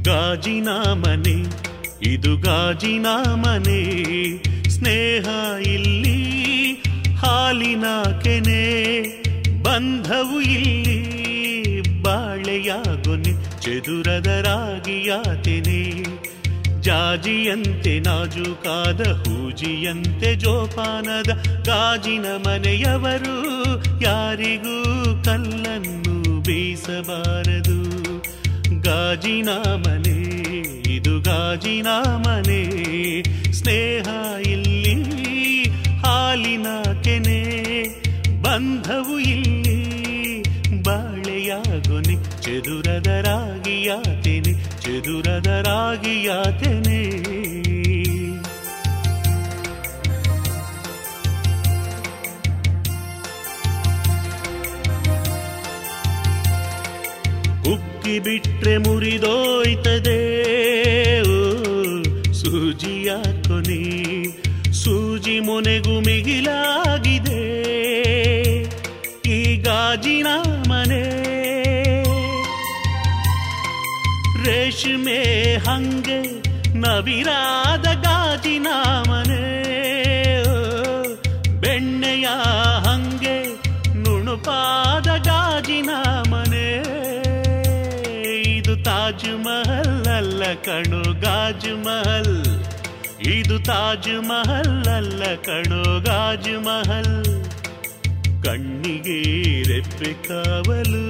ಗಾಜಿನ ಮನೆ ಇದು ಗಾಜಿನ ಮನೆ ಸ್ನೇಹ ಇಲ್ಲಿ ಹಾಲಿನ ಕೆನೆ ಬಂಧವು ಇಲ್ಲಿ ಬಾಳೆಯಾಗೊನೆ ಚೆದುರದ ರಾಗಿಯಾತೆನೆ ಜಾಜಿಯಂತೆ ನಾಜೂಕಾದ ಹೂಜಿಯಂತೆ ಜೋಪಾನದ ಗಾಜಿನ ಮನೆಯವರು ಯಾರಿಗೂ ಕಲ್ಲನ್ನು ಬೀಸಬಾರದು ಗಾಜಿನ ಮನೆ ಇದು ಗಾಜಿನ ಮನೆ ಸ್ನೇಹ ಇಲ್ಲಿ ಹಾಲಿನ ಕೆನೆ ಬಂಧವು ಇಲ್ಲಿ ಬಾಳೆಯಾಗೊನೆ ಚೆದುರದ ರಾಗಿಯಾತೆನೆ ಚೆದುರದ ರಾಗಿಯಾತೆನೆ ಉಕ್ಕಿ ಬಿಟ್ರೆ ಮುರಿದೋಯ್ತದೆ ಓ, ಸೂಜಿಯ ಕೊನೆ ಸೂಜಿ ಮೊನೆಗೂ ಮಿಗಿಲಾಗಿದೆ ಈ ಗಾಜಿನ ಮನೆ ರೇಷ್ಮೆ ಹಂಗೆ ನವಿರಾದ ಗಾಜಿನ ಮನೆ ಓ, ಬೆಣ್ಣೆಯ ಹಂಗೆ ನುಣುಪಾದ ಗಾಜಿನ ಮನೆ ಇದು ತಾಜ್ ಮಹಲ್ ಅಲ್ಲ ಕಣು ಗಾಜ್ ಮಹಲ್ ಇದು ತಾಜ್ ಮಹಲ್ ಅಲ್ಲ ಕಣು ಗಾಜ್ ಮಹಲ್ ಕಣ್ಣಿಗೆ ರೆಪ್ಪೆ ಕಾವಲು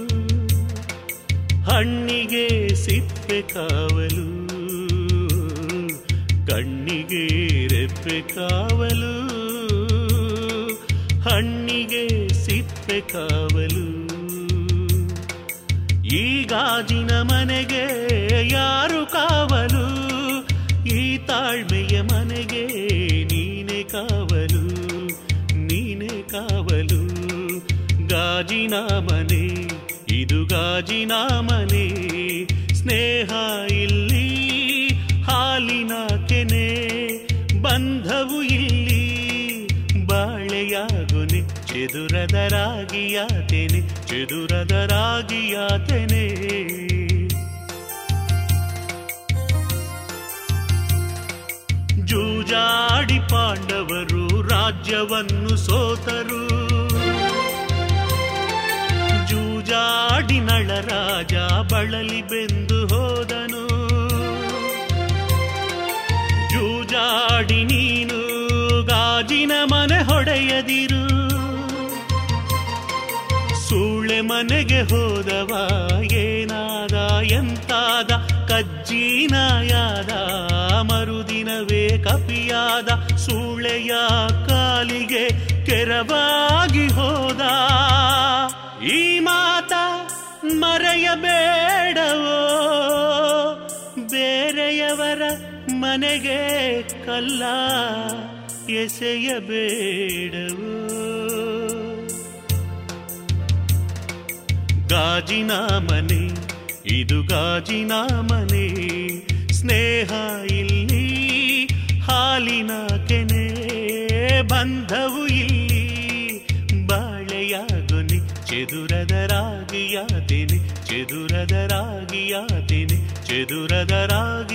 ಹಣ್ಣಿಗೆ ಸಿಪ್ಪೆ ಕಾವಲು ಕಣ್ಣಿಗೆ ರೆಪ್ಪೆ ಕಾವಲು ಹಣ್ಣಿಗೆ ಸಿಪ್ಪೆ ಕಾವಲು ಈ ಗಾಜಿನ ಮನೆಗೆ ಯಾರು ಕಾವಲು ಈ ತಾಳ್ಮೆಯ ಮನೆಗೆ ನೀನೆ ಕಾವಲು ನೀನೆ ಕಾವಲು ಗಾಜಿನ ಮನೆ ಇದು ಗಾಜಿನ ಮನೆ ಸ್ನೇಹ ಇಲ್ಲಿ ಹಾಲಿನ ಕೆನೆ ಬಂಧವು ಇಲ್ಲಿ ಬಾಳೆಯಾಗೊನೆ ಚೆದುರದ ರಾಗಿಯಾತೆನೆ ಚೆದುರದ ರಾಗಿಯಾತೆನೆ ಜೂಜಾಡಿ ಪಾಂಡವರು ರಾಜ್ಯವನ್ನು ಸೋತರು ಜೂಜಾಡಿ ನಳರಾಜ ಬಳಲಿ ಬೆಂದು ಹೋದನು ಜೂಜಾಡಿ ನೀನು ಗಾಜಿನ ಮನೆ ಹೊಡೆಯದಿರು ಸೂಳೆ ಮನೆಗೆ ಹೋದವ ಏನಾದ ಎಂತಾದ ಕಜ್ಜೀನಾಯಾದ ಮರುದಿನವೇ ಕಪಿಯಾದ ಸೂಳೆಯ ಕಾಲಿಗೆ ಕೆರವಾಗಿ ಹೋದ ಈ ಮಾತ ಮರೆಯಬೇಡವೋ ಬೇರೆಯವರ ಮನೆಗೆ ಕಲ್ಲ ಎಸೆಯಬೇಡವೋ ಗಾಜಿನ ಮನೆ ಇದು ಗಾಜಿನ ಮನೆ ಸ್ನೇಹ ಇಲ್ಲಿ ಹಾಲಿನ ಕೆನೆ ಬಂಧವು ಇಲ್ಲಿ ಬಾಳೆಯಾಗೊನೆ ಚೆದುರದ ರಾಗಿಯಾತೆನೆ ಚೆದುರದ ರಾಗಿಯಾತೆನೆ ಚೆದುರದ ರಾಗಿ